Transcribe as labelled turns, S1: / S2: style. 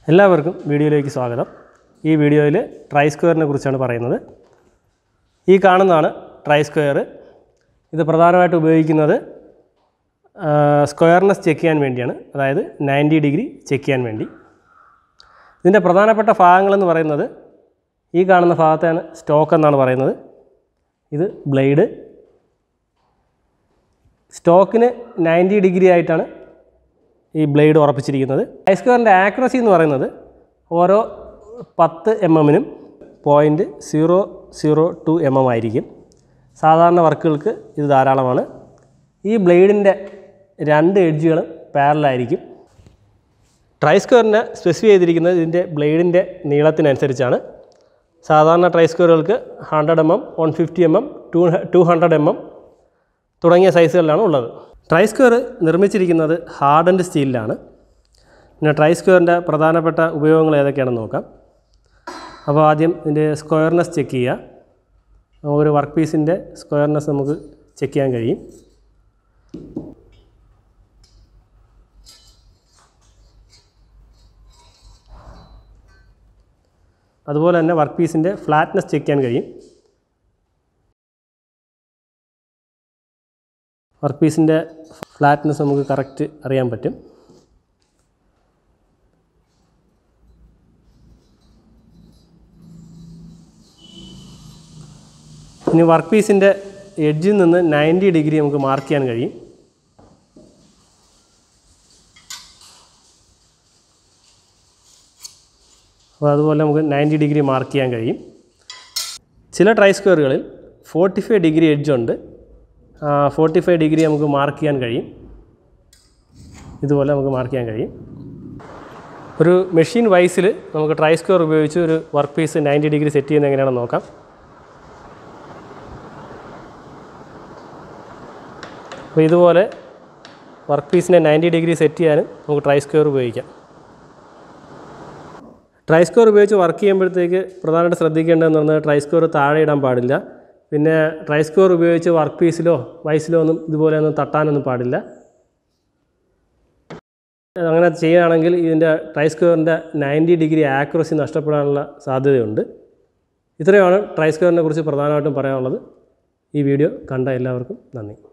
S1: എല്ലാവർക്കും വീഡിയോയിലേക്ക് സ്വാഗതം ഈ വീഡിയോയിൽ ട്രൈ സ്ക്വയറിനെ കുറിച്ചാണ് പറയുന്നത് ഈ കാണുന്നതാണ് ട്രൈ സ്ക്വയർ ഇത് പ്രധാനമായിട്ട് ഉപയോഗിക്കുന്നത് സ്ക്വയർനെസ് ചെക്ക് ചെയ്യാൻ വേണ്ടിയാണ് അതായത് നയൻറ്റി ഡിഗ്രി ചെക്ക് ചെയ്യാൻ വേണ്ടി ഇതിൻ്റെ പ്രധാനപ്പെട്ട ഭാഗങ്ങളെന്ന് പറയുന്നത് ഈ കാണുന്ന ഭാഗത്താണ് സ്റ്റോക്ക് എന്നാണ് പറയുന്നത് ഇത് ബ്ലേഡ് സ്റ്റോക്കിന് നയൻറ്റി ഡിഗ്രി ആയിട്ടാണ് ഈ ബ്ലേഡ് ഉറപ്പിച്ചിരിക്കുന്നത് ഐ സ്ക്വയറിൻ്റെ ആക്യുറസി എന്ന് പറയുന്നത് ഓരോ പത്ത് എം എമ്മിനും point zero zero two M M ആയിരിക്കും സാധാരണ വർക്കുകൾക്ക് ഇത് ധാരാളമാണ് ഈ ബ്ലേഡിൻ്റെ രണ്ട് എഡ്ജുകളും പാരലായിരിക്കും ട്രൈ സ്ക്വയറിനെ സ്പെസിഫൈ ചെയ്തിരിക്കുന്നത് ഇതിൻ്റെ ബ്ലേഡിൻ്റെ നീളത്തിനനുസരിച്ചാണ് സാധാരണ ട്രൈ സ്ക്വയറുകൾക്ക് hundred M M one fifty M M to two hundred M M തുടങ്ങിയ സൈസുകളിലാണ് ഉള്ളത് ട്രൈ സ്ക്വയർ നിർമ്മിച്ചിരിക്കുന്നത് ഹാർഡൻഡ് സ്റ്റീലിലാണ് പിന്നെ ട്രൈ സ്ക്വയറിൻ്റെ പ്രധാനപ്പെട്ട ഉപയോഗങ്ങൾ ഏതൊക്കെയാണെന്ന് നോക്കാം അപ്പോൾ ആദ്യം ഇതിൻ്റെ സ്ക്വയർനെസ് ചെക്ക് ചെയ്യുക ഒരു വർക്ക് പീസിൻ്റെ സ്ക്വയർനെസ് നമുക്ക് ചെക്ക് ചെയ്യാൻ കഴിയും അതുപോലെ തന്നെ വർക്ക് പീസിൻ്റെ ഫ്ലാറ്റ്നെസ് ചെക്ക് ചെയ്യാൻ കഴിയും വർക്ക് പീസിൻ്റെ ഫ്ലാറ്റ്നെസ് നമുക്ക് കറക്റ്റ് അറിയാൻ പറ്റും ഇനി വർക്ക് പീസിൻ്റെ എഡ്ജിൽ നിന്ന് നയൻറ്റി ഡിഗ്രി നമുക്ക് മാർക്ക് ചെയ്യാൻ കഴിയും അപ്പോൾ അതുപോലെ നമുക്ക് നയൻറ്റി ഡിഗ്രി മാർക്ക് ചെയ്യാൻ കഴിയും ചില ട്രൈ സ്ക്വയറുകളിൽ ഫോർട്ടി ഫൈവ് ഡിഗ്രി എഡ്ജ് ഉണ്ട് ഫോർട്ടി ഫൈവ് ഡിഗ്രി നമുക്ക് മാർക്ക് ചെയ്യാൻ കഴിയും ഇതുപോലെ നമുക്ക് മാർക്ക് ചെയ്യാൻ കഴിയും ഒരു മെഷീൻ വൈസിൽ നമുക്ക് ട്രൈ സ്ക്വയർ ഉപയോഗിച്ച് ഒരു work piece ninety degree set ചെയ്യുന്നത് എങ്ങനെയാണെന്ന് നോക്കാം അപ്പോൾ ഇതുപോലെ വർക്ക് പീസിനെ നയൻറ്റി ഡിഗ്രി സെറ്റ് ചെയ്യാനും നമുക്ക് ട്രൈ സ്ക്വയർ ഉപയോഗിക്കാം ട്രൈ സ്ക്വയർ ഉപയോഗിച്ച് വർക്ക് ചെയ്യുമ്പോഴത്തേക്ക് പ്രധാനമായിട്ട് ശ്രദ്ധിക്കേണ്ടതെന്ന് പറഞ്ഞാൽ ട്രൈ സ്ക്വയർ താഴെ ഇടാൻ പാടില്ല പിന്നെ ട്രൈ സ്ക്വയർ ഉപയോഗിച്ച് വർക്ക് പീസിലോ വൈസിലോ ഒന്നും ഇതുപോലെ ഒന്നും തട്ടാനൊന്നും പാടില്ല അങ്ങനെ ചെയ്യുകയാണെങ്കിൽ ഇതിൻ്റെ ട്രൈ സ്ക്വയറിൻ്റെ നയൻറ്റി ഡിഗ്രി ആക്യുറസി നഷ്ടപ്പെടാനുള്ള സാധ്യതയുണ്ട് ഇത്രയുമാണ് ട്രൈ സ്ക്വയറിനെ കുറിച്ച് പ്രധാനമായിട്ടും പറയാനുള്ളത് ഈ വീഡിയോ കണ്ട എല്ലാവർക്കും നന്ദി